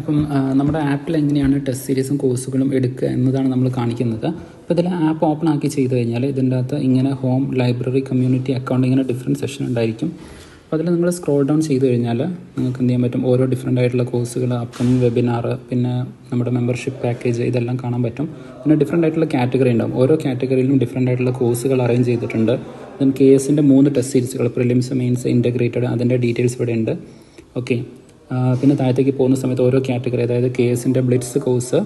അപ്പം ആ, നമ്മുടെ ആപ്പിൽ എങ്ങനെയാണ് ടെസ്റ്റ് സീരീസും കോഴ്സുകളും എടുക്കുക എന്നതാണ് നമ്മൾ കാണിക്കുന്നത് അപ്പോൾ ഇതിൽ ആപ്പ് ഓപ്പൺ ആക്കി ചെയ്ത് കഴിഞ്ഞാൽ ഇതിൻ്റെ അകത്ത് ഇങ്ങനെ ഹോം ലൈബ്രറി കമ്മ്യൂണിറ്റി അക്കൗണ്ട് ഇങ്ങനെ ഡിഫറെൻറ്റ് സെഷൻ ഉണ്ടായിരിക്കും അപ്പോൾ അതിൽ നിങ്ങൾ സ്ക്രോൾ ഡൗൺ ചെയ്ത് കഴിഞ്ഞാൽ നിങ്ങൾക്ക് എന്ത് ചെയ്യാൻ പറ്റും ഓരോ ഡിഫറെൻ്റ് ആയിട്ടുള്ള കോഴ്സുകൾ അപ്കമിങ് വെബിനാർ പിന്നെ നമ്മുടെ മെമ്പർഷിപ്പ് പാക്കേജ് ഇതെല്ലാം കാണാൻ പറ്റും പിന്നെ ഡിഫറെൻ്റ് ആയിട്ടുള്ള കാറ്റഗറി ഉണ്ടാവും ഓരോ കാറ്റഗറിയിലും ഡിഫറെൻ്റ് ആയിട്ടുള്ള കോഴ്സുകൾ അറേഞ്ച് ചെയ്തിട്ടുണ്ട് ദെൻ കെ എസിൻ്റെ മൂന്ന് ടെസ്റ്റ് സീരീസുകൾ പ്രിലിംസ് മെയിൻസ് ഇൻറ്റഗ്രേറ്റഡ് അതിൻ്റെ ഡീറ്റെയിൽസ് ഇവിടെ ഉണ്ട് ഓക്കെ പിന്നെ താഴത്തേക്ക് പോകുന്ന സമയത്ത് ഓരോ കാറ്റഗറി അതായത് കെ എസിൻ്റെ ബ്ലിറ്റ്സ് കോഴ്സ്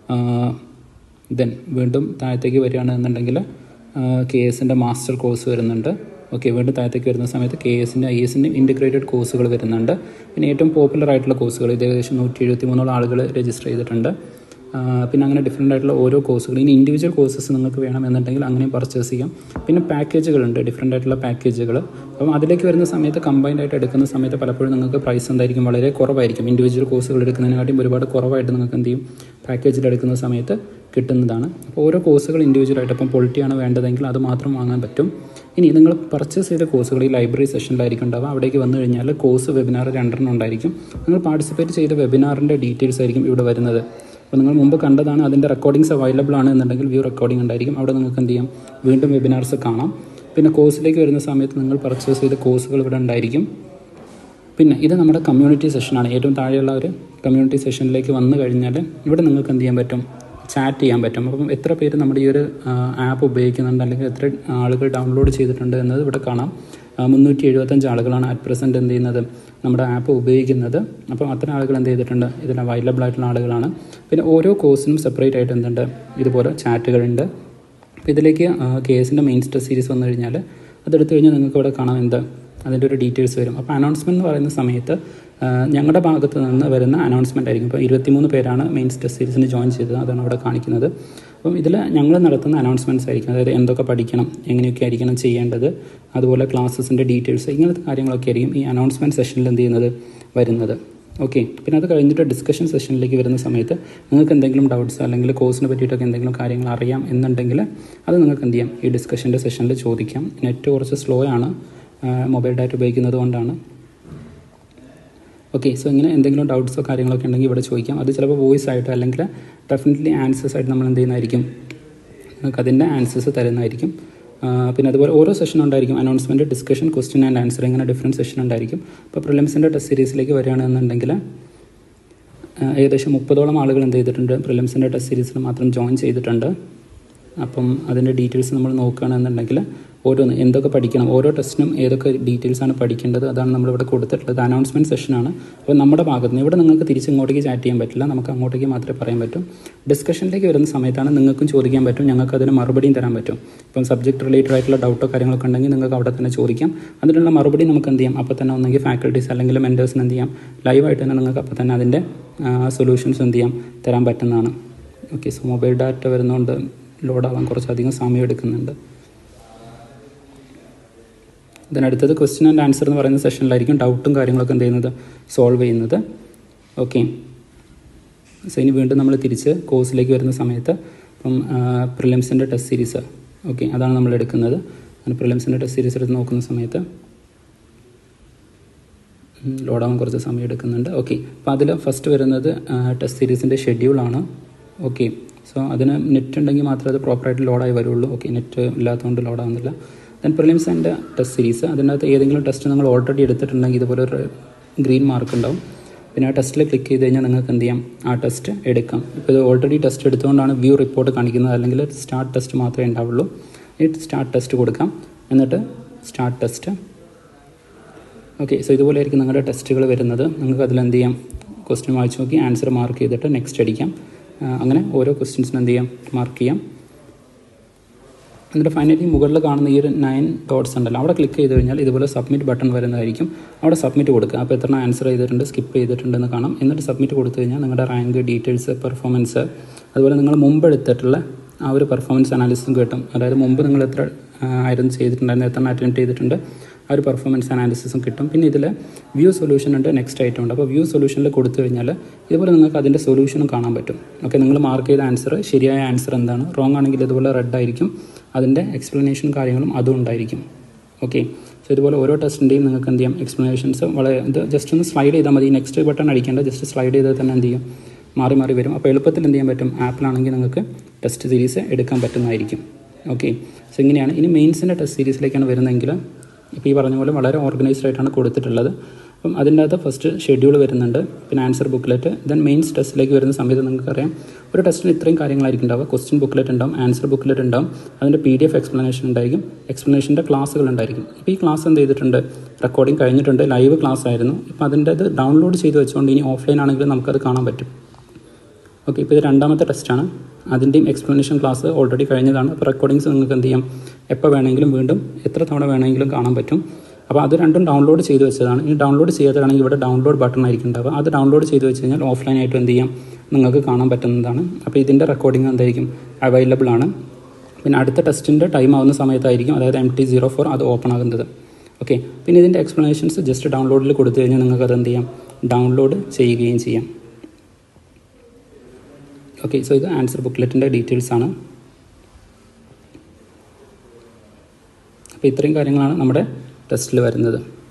ദെൻ വീണ്ടും താഴത്തേക്ക് വരികയാണെന്നുണ്ടെങ്കിൽ കെ എസിൻ്റെ മാസ്റ്റർ കോഴ്സ് വരുന്നുണ്ട് ഓക്കെ വീണ്ടും താഴത്തേക്ക് വരുന്ന സമയത്ത് കെ എസിൻ്റെ ഐ എസിൻ്റെ ഇൻറ്റഗ്രേറ്റഡ് കോഴ്സുകൾ വരുന്നുണ്ട് പിന്നെ ഏറ്റവും പോപ്പുലർ ആയിട്ടുള്ള കോഴ്സുകൾ ഇത് ഏകദേശം നൂറ്റി എഴുപത്തി മൂന്നോളം ആളുകൾ രജിസ്റ്റർ ചെയ്തിട്ടുണ്ട് ആ, പിന്നെ അങ്ങനെ ഡിഫറെൻ്റ് ആയിട്ടുള്ള ഓരോ കോഴ്സുകൾ ഇനി ഇൻഡിവിജ്വൽ കോഴ്സസ് നിങ്ങൾക്ക് വേണമെന്നുണ്ടെങ്കിൽ അങ്ങനെയും പർച്ചേസ് ചെയ്യാം പിന്നെ പാക്കേജുകളുണ്ട് ഡിഫറെൻ്റ് ആയിട്ടുള്ള പാക്കേജുകൾ അപ്പം അതിലേക്ക് വരുന്ന സമയത്ത് കമ്പൈൻഡ് ആയിട്ട് എടുക്കുന്ന സമയത്ത് പലപ്പോഴും നിങ്ങൾക്ക് പ്രൈസ് എന്തായിരിക്കും വളരെ കുറവായിരിക്കും ഇൻഡിവിജ്വൽ കോഴ്സുകൾ എടുക്കുന്നതിനെക്കാട്ടിയും ഒരുപാട് കുറവായിട്ട് നിങ്ങൾക്ക് എന്ത് ചെയ്യും പാക്കേജിൽ എടുക്കുന്ന സമയത്ത് കിട്ടുന്നതാണ് അപ്പോൾ ഓരോ കോഴ്സുകൾ ഇൻഡിവിജ്വൽ ആയിട്ട് അപ്പം പൊളിറ്റിയാണ് വേണ്ടതെങ്കിൽ അത് മാത്രം വാങ്ങാൻ പറ്റും ഇനി നിങ്ങൾ പർച്ചേസ് ചെയ്ത കോഴ്സുകൾ ഈ ലൈബ്രറി സെഷനിലായിരിക്കും ഉണ്ടാവുക അവിടേക്ക് വന്നു കഴിഞ്ഞാൽ കോഴ്സ് വെബിനാർ രണ്ടെണ്ണം ഉണ്ടായിരിക്കും നിങ്ങൾ പാർട്ടിസിപ്പേറ്റ് ചെയ്ത വെബിനാറിൻ്റെ ഡീറ്റെയിൽസ് ആയിരിക്കും ഇവിടെ വരുന്നത് അപ്പോൾ നിങ്ങൾ മുമ്പ് കണ്ടതാണ് അതിൻ്റെ റെക്കോർഡിങ്സ് അവൈലബിൾ ആണ് എന്നുണ്ടെങ്കിൽ വ്യൂ റെക്കോർഡിംഗ് ഉണ്ടായിരിക്കും അവിടെ നിങ്ങൾക്ക് എന്ത് ചെയ്യാം വീണ്ടും വെബിനാർസ് കാണാം പിന്നെ കോഴ്സിലേക്ക് വരുന്ന സമയത്ത് നിങ്ങൾ പർച്ചേസ് ചെയ്ത കോഴ്സുകൾ ഇവിടെ ഉണ്ടായിരിക്കും പിന്നെ ഇത് നമ്മുടെ കമ്മ്യൂണിറ്റി സെഷനാണ് ഏറ്റവും താഴെയുള്ള ഒരു കമ്മ്യൂണിറ്റി സെഷനിലേക്ക് വന്നു കഴിഞ്ഞാൽ ഇവിടെ നിങ്ങൾക്ക് എന്ത് ചെയ്യാൻ പറ്റും ചാറ്റ് ചെയ്യാൻ പറ്റും അപ്പം എത്ര പേര് നമ്മുടെ ഈ ഒരു ആപ്പ് ഉപയോഗിക്കുന്നുണ്ട് അല്ലെങ്കിൽ എത്ര ആളുകൾ ഡൗൺലോഡ് ചെയ്തിട്ടുണ്ട് എന്നത് ഇവിടെ കാണാം മുന്നൂറ്റി എഴുപത്തഞ്ച് ആളുകളാണ് അറ്റ് പ്രസൻറ്റ് എന്ത് ചെയ്യുന്നത് നമ്മുടെ ആപ്പ് ഉപയോഗിക്കുന്നത് അപ്പം അത്ര ആളുകൾ എന്ത് ചെയ്തിട്ടുണ്ട് ഇതിൽ അവൈലബിൾ ആയിട്ടുള്ള ആളുകളാണ് പിന്നെ ഓരോ കോഴ്സിനും സെപ്പറേറ്റ് ആയിട്ട് എന്തുണ്ട് ഇതുപോലെ ചാറ്റുകളുണ്ട് അപ്പോൾ ഇതിലേക്ക് കേസിൻ്റെ മെയിൻ ടെസ്റ്റ് സീരീസ് വന്നു കഴിഞ്ഞാൽ അതെടുത്തു കഴിഞ്ഞാൽ നിങ്ങൾക്ക് ഇവിടെ കാണാം എന്ത് അതിൻ്റെ ഒരു ഡീറ്റെയിൽസ് വരും അപ്പോൾ അനൗൺസ്മെൻറ്റ് എന്ന് പറയുന്ന സമയത്ത് ആ, ഞങ്ങളുടെ ഭാഗത്ത് നിന്ന് വരുന്ന അനൗൺസ്മെൻ്റ് ആയിരിക്കും ഇപ്പോൾ ഇരുപത്തിമൂന്ന് പേരാണ് മെയിൻ ടെസ്റ്റ് സീരീസിന് ജോയിൻ ചെയ്തത് അതാണ് ഇവിടെ കാണിക്കുന്നത് അപ്പം ഇതിൽ ഞങ്ങൾ നടത്തുന്ന അനൗൺസ്മെൻറ്റ്സ് ആയിരിക്കും അതായത് എന്തൊക്കെ പഠിക്കണം എങ്ങനെയൊക്കെ ആയിരിക്കണം ചെയ്യേണ്ടത് അതുപോലെ ക്ലാസ്സസിൻ്റെ ഡീറ്റെയിൽസ് ഇങ്ങനത്തെ കാര്യങ്ങളൊക്കെ ആയിരിക്കും ഈ അനൗൺസ്മെൻറ്റ് സെഷനിൽ എന്ത് ചെയ്യുന്നത് വരുന്നത് ഓക്കെ പിന്നെ അത് കഴിഞ്ഞിട്ട് ഡിസ്കഷൻ സെഷനിലേക്ക് വരുന്ന സമയത്ത് നിങ്ങൾക്ക് എന്തെങ്കിലും ഡൗട്ട്സ് അല്ലെങ്കിൽ കോഴ്സിനെ പറ്റിയിട്ടൊക്കെ എന്തെങ്കിലും കാര്യങ്ങൾ അറിയാം എന്നുണ്ടെങ്കിൽ അത് നിങ്ങൾക്ക് എന്ത് ചെയ്യാം ഈ ഡിസ്കഷൻ്റെ സെഷനിൽ ചോദിക്കാം നെറ്റ് കുറച്ച് സ്ലോ ആണ് മൊബൈൽ ഡാറ്റ ഉപയോഗിക്കുന്നത് കൊണ്ടാണ് ഓക്കെ സോ ഇങ്ങനെ എന്തെങ്കിലും ഡൗട്ട്സോ കാര്യങ്ങളൊക്കെ ഉണ്ടെങ്കിൽ ഇവിടെ ചോദിക്കാം അത് ചിലപ്പോൾ വോയിസ് ആയിട്ട് അല്ലെങ്കിൽ ഡെഫിനറ്റ്ലി ആൻസേഴ്സ് ആയിട്ട് നമ്മൾ എന്ത് ചെയ്യുന്നതായിരിക്കും നിങ്ങൾക്ക് അതിൻ്റെ ആൻസേഴ്സ് തരുന്നതായിരിക്കും ആ, പിന്നെ അതുപോലെ ഓരോ സെഷൻ ഉണ്ടായിരിക്കും announcement discussion question and answer ഇങ്ങനെ ഡിഫറെൻറ്റ് സെഷൻ ഉണ്ടായിരിക്കും ഇപ്പോൾ പ്രിലിംസിൻ്റെ ടെസ്റ്റ് സീരീസിലേക്ക് വരികയാണെന്നുണ്ടെങ്കിൽ ആ, ഏകദേശം മുപ്പതോളം ആളുകൾ എന്ത് ചെയ്തിട്ടുണ്ട് പ്രിലിംസിൻ്റെ ടെസ്റ്റ് സീരീസിൽ മാത്രം ജോയിൻ ചെയ്തിട്ടുണ്ട് അപ്പം അതിൻ്റെ ഡീറ്റെയിൽസ് നമ്മൾ നോക്കുകയാണെന്നുണ്ടെങ്കിൽ ഓരോന്ന് എന്തൊക്കെ പഠിക്കണം ഓരോ ടെസ്റ്റിനും ഏതൊക്കെ ഡീറ്റെയിൽസ് ആണ് പഠിക്കേണ്ടത് അതാണ് നമ്മളിവിടെ കൊടുത്തിട്ടുള്ളത് അനൗൺസ്മെൻറ്റ് സെഷനാണ് അപ്പോൾ നമ്മുടെ ഭാഗത്ത് നിന്ന് ഇവിടെ നിങ്ങൾക്ക് തിരിച്ച് ഇങ്ങോട്ടേക്ക് ചാറ്റ് ചെയ്യാൻ പറ്റില്ല നമുക്ക് അങ്ങോട്ടേക്ക് മാത്രമേ പറയാൻ പറ്റൂ ഡിസ്കഷനിലേക്ക് വരുന്ന സമയത്താണ് നിങ്ങൾക്കും ചോദിക്കാൻ പറ്റും ഞങ്ങൾക്ക് അതിന് മറുപടിയും തരാൻ പറ്റും ഇപ്പം സബ്ജക്റ്റ് റിലേറ്റഡ് ആയിട്ടുള്ള ഡൗട്ടോ കാര്യങ്ങളൊക്കെ ഉണ്ടെങ്കിൽ നിങ്ങൾക്ക് അവിടെ തന്നെ ചോദിക്കാം അതിനുള്ള മറുപടി നമുക്ക് എന്ത് ചെയ്യാം അപ്പോൾ തന്നെ ഒന്നെങ്കിൽ ഫാക്കൽറ്റീസ് അല്ലെങ്കിൽ മെൻറ്റേഴ്സിന് എന്ത് ചെയ്യാം ലൈവായിട്ട് തന്നെ നിങ്ങൾക്ക് അപ്പോൾ തന്നെ അതിൻ്റെ സൊല്യൂഷൻസ് എന്ത് ചെയ്യാം തരാൻ പറ്റുന്നതാണ് ഓക്കെ സോ മൊബൈൽ ഡാറ്റ വരുന്നതുകൊണ്ട് ലോഡാവാൻ കുറച്ചധികം സമയം എടുക്കുന്നുണ്ട് ഇതിനടുത്തത് ക്വസ്റ്റ്യൻ ആൻഡ് ആൻസർ എന്ന് പറയുന്ന സെഷനിലായിരിക്കും ഡൗട്ടും കാര്യങ്ങളൊക്കെ എന്ത് ചെയ്യുന്നത് സോൾവ് ചെയ്യുന്നത് ഓക്കെ സോ ഇനി വീണ്ടും നമ്മൾ തിരിച്ച് കോഴ്സിലേക്ക് വരുന്ന സമയത്ത് ഇപ്പം പ്രിലിംസിൻ്റെ ടെസ്റ്റ് സീരീസ് ഓക്കെ അതാണ് നമ്മൾ എടുക്കുന്നത് അങ്ങനെ പ്രിലിംസിൻ്റെ ടെസ്റ്റ് സീരീസ് എടുത്ത് നോക്കുന്ന സമയത്ത് ലോഡാവാൻ കുറച്ച് സമയം എടുക്കുന്നുണ്ട് ഓക്കെ അപ്പോൾ അതിൽ ഫസ്റ്റ് വരുന്നത് ടെസ്റ്റ് സീരീസിൻ്റെ ഷെഡ്യൂളാണ് ഓക്കെ സോ അതിന് നെറ്റ് ഉണ്ടെങ്കിൽ മാത്രമേ അത് പ്രോപ്പറായിട്ട് ലോഡായി വരുള്ളൂ ഓക്കെ നെറ്റ് ഇല്ലാത്തതുകൊണ്ട് ലോഡാവുന്നില്ല then prelims and test series അതിനകത്ത് ഏതെങ്കിലും ടെസ്റ്റ് നിങ്ങൾ ഓൾറെഡി എടുത്തിട്ടുണ്ടെങ്കിൽ ഇതുപോലെ ഒരു ഗ്രീൻ മാർക്ക് ഉണ്ടാവും പിന്നെ ആ ടെസ്റ്റിൽ ക്ലിക്ക് ചെയ്ത് കഴിഞ്ഞാൽ നിങ്ങൾക്ക് എന്ത് ചെയ്യാം ആ ടെസ്റ്റ് എടുക്കാം ഇപ്പോൾ ഇത് ഓൾറെഡി ടെസ്റ്റ് എടുത്തുകൊണ്ടാണ് വ്യൂ റിപ്പോർട്ട് കാണിക്കുന്നത് അല്ലെങ്കിൽ സ്റ്റാർട്ട് ടെസ്റ്റ് മാത്രമേ ഉണ്ടാവുള്ളൂ ഈ സ്റ്റാർട്ട് ടെസ്റ്റ് കൊടുക്കാം എന്നിട്ട് സ്റ്റാർട്ട് ടെസ്റ്റ് ഓക്കെ സോ ഇതുപോലെ ആയിരിക്കും നിങ്ങളുടെ ടെസ്റ്റുകൾ വരുന്നത് നിങ്ങൾക്ക് അതിൽ എന്ത് ചെയ്യാം ക്വസ്റ്റ്യൻ വായിച്ച് നോക്കി ആൻസർ മാർക്ക് ചെയ്തിട്ട് നെക്സ്റ്റ് അടിക്കാം ആ, അങ്ങനെ ഓരോ ക്വസ്റ്റ്യൻസിനും എന്ത് ചെയ്യാം മാർക്ക് ചെയ്യാം എന്നിട്ട് ഫൈനലി മുകളിൽ കാണുന്ന ഈ ഒരു നയൻ ഡോട്ട്സ് ഉണ്ടല്ലോ അവിടെ ക്ലിക്ക് ചെയ്ത് കഴിഞ്ഞാൽ ഇതുപോലെ സബ്മിറ്റ് ബട്ടൺ വരുന്നതായിരിക്കും അവിടെ സബ്മിറ്റ് കൊടുക്കുക അപ്പോൾ എത്ര ആൻസർ ചെയ്തിട്ടുണ്ട് സ്കിപ്പ് ചെയ്തിട്ടുണ്ടെന്ന് കാണാം എന്നിട്ട് സബ്മിറ്റ് കൊടുത്തു കഴിഞ്ഞാൽ നിങ്ങളുടെ റാങ്ക് ഡീറ്റെയിൽസ് പെർഫോമൻസ് അതുപോലെ നിങ്ങൾ മുമ്പ് എടുത്തിട്ടുള്ള ആ ഒരു പെർഫോമൻസ് അനാലിസിസും കിട്ടും അതായത് മുമ്പ് നിങ്ങൾ എത്ര ആ, ആയിരുന്നു ചെയ്തിട്ടുണ്ടായിരുന്നു എത്ര അറ്റൻഡ് ചെയ്തിട്ടുണ്ട് ആ ഒരു പെർഫോമൻസ് അനാലിസിസും കിട്ടും പിന്നെ ഇതിൽ വ്യൂ സൊല്യൂഷൻ ഉണ്ട് നെക്സ്റ്റ് ഐറ്റം ഉണ്ട് അപ്പോൾ വ്യൂ സൊല്യൂഷനിൽ കൊടുത്തു കഴിഞ്ഞാൽ ഇതുപോലെ നിങ്ങൾക്ക് അതിൻ്റെ സൊല്യൂഷനും കാണാൻ പറ്റും ഓക്കെ നിങ്ങൾ മാർക്ക് ചെയ്ത ആൻസർ ശരിയായ ആൻസർ എന്താണ് റോങ് ആണെങ്കിൽ ഇതുപോലെ റെഡ് ആയിരിക്കും അതിൻ്റെ എക്സ്പ്ലനേഷൻ കാര്യങ്ങളും അതും ഉണ്ടായിരിക്കും ഓക്കെ സോ ഇതുപോലെ ഓരോ ടെസ്റ്റിൻ്റെയും നിങ്ങൾക്ക് എന്ത് ചെയ്യാം എക്സ്പ്ലനേഷൻസ് വളരെ ഇത് ജസ്റ്റ് ഒന്ന് സ്ലൈഡ് ചെയ്താൽ മതി നെക്സ്റ്റ് ബട്ടൺ അടിക്കേണ്ട ജസ്റ്റ് സ്ലൈഡ് ചെയ്താൽ തന്നെ എന്ത് ചെയ്യും മാറി മാറി വരും അപ്പോൾ എളുപ്പത്തിൽ എന്ത് ചെയ്യാൻ പറ്റും ആപ്പിലാണെങ്കിൽ നിങ്ങൾക്ക് ടെസ്റ്റ് സീരീസ് എടുക്കാൻ പറ്റുന്നതായിരിക്കും ഓക്കെ സോ ഇങ്ങനെയാണ് ഇനി മെയിൻസിൻ്റെ ടെസ്റ്റ് സീരീസിലേക്കാണ് വരുന്നതെങ്കിൽ ഇപ്പോൾ ഈ പറഞ്ഞ പോലെ വളരെ ഓർഗനൈസ്ഡ് ആയിട്ടാണ് കൊടുത്തിട്ടുള്ളത് അപ്പം അതിൻ്റെ അകത്ത് ഫസ്റ്റ് ഷെഡ്യൂൾ വരുന്നുണ്ട് പിന്നെ ആൻസർ ബുക്ക്ലെറ്റ് ദെൻ മെയിൻസ് ടെസ്റ്റിലേക്ക് വരുന്ന സമയത്ത് നിങ്ങൾക്കറിയാം ഒരു ടെസ്റ്റിന് ഇത്രയും കാര്യങ്ങളായിരിക്കും ഉണ്ടാവുക ക്വസ്റ്റ്യൻ ബുക്ക്ലെറ്റ് ഉണ്ടാവും ആൻസർ ബുക്ക്ലെറ്റ് ഉണ്ടാവും അതിൻ്റെ പി ഡി എഫ് എക്സ്പ്ലനേഷൻ ഉണ്ടായിരിക്കും എക്സ്പ്ലനേഷൻ്റെ ക്ലാസ്സുകൾ ഉണ്ടായിരിക്കും ഇപ്പോൾ ഈ ക്ലാസ് എന്ത് ചെയ്തിട്ടുണ്ട് റെക്കോർഡിംഗ് കഴിഞ്ഞിട്ടുണ്ട് ലൈവ് ക്ലാസ് ആയിരുന്നു ഇപ്പോൾ അതിൻ്റെ അത് ഡൗൺലോഡ് ചെയ്ത് വെച്ചുകൊണ്ട് ഇനി ഓഫ്ലൈൻ ആണെങ്കിലും നമുക്കത് കാണാൻ പറ്റും ഓക്കെ ഇപ്പോൾ ഇത് രണ്ടാമത്തെ ടെസ്റ്റാണ് അതിൻ്റെയും എക്സ്പ്ലനേഷൻ ക്ലാസ് ഓൾറെഡി കഴിഞ്ഞതാണ് അപ്പോൾ റെക്കോർഡിങ്സ് നിങ്ങൾക്ക് എന്ത് ചെയ്യാം എപ്പോൾ വേണമെങ്കിലും വീണ്ടും എത്ര തവണ വേണമെങ്കിലും കാണാൻ പറ്റും അപ്പോൾ അത് രണ്ടും ഡൗൺലോഡ് ചെയ്ത് വെച്ചതാണ് ഇനി ഡൗൺലോഡ് ചെയ്യാത്തതാണെങ്കിൽ ഇവിടെ ഡൗൺലോഡ് ബട്ടൺ ആയിരിക്കും ഉണ്ടാവുക അത് ഡൗൺലോഡ് ചെയ്ത് വെച്ച് കഴിഞ്ഞാൽ ഓഫ്ലൈൻ ആയിട്ട് എന്ത് ചെയ്യാം നിങ്ങൾക്ക് കാണാൻ പറ്റുന്നതാണ് അപ്പോൾ ഇതിൻ്റെ റെക്കോർഡിംഗ് എന്തായിരിക്കും അവൈലബിൾ ആണ് പിന്നെ അടുത്ത ടെസ്റ്റിൻ്റെ ടൈം ആവുന്ന സമയത്തായിരിക്കും അതായത് എം ടി സീറോ ഫോർ അത് ഓപ്പൺ ആകുന്നത് ഓക്കെ പിന്നെ ഇതിൻ്റെ എക്സ്പ്ലനേഷൻസ് ജസ്റ്റ് ഡൗൺലോഡിൽ കൊടുത്തു കഴിഞ്ഞാൽ നിങ്ങൾക്ക് അത് എന്ത് ചെയ്യാം ഡൗൺലോഡ് ചെയ്യുകയും ചെയ്യാം ഓക്കെ സോ ഇത് ആൻസർ ബുക്ക്ലെറ്റിൻ്റെ ഡീറ്റെയിൽസ് ആണ് അപ്പോൾ ഇത്രയും കാര്യങ്ങളാണ് നമ്മുടെ ടെസ്റ്റിൽ വരുന്നത്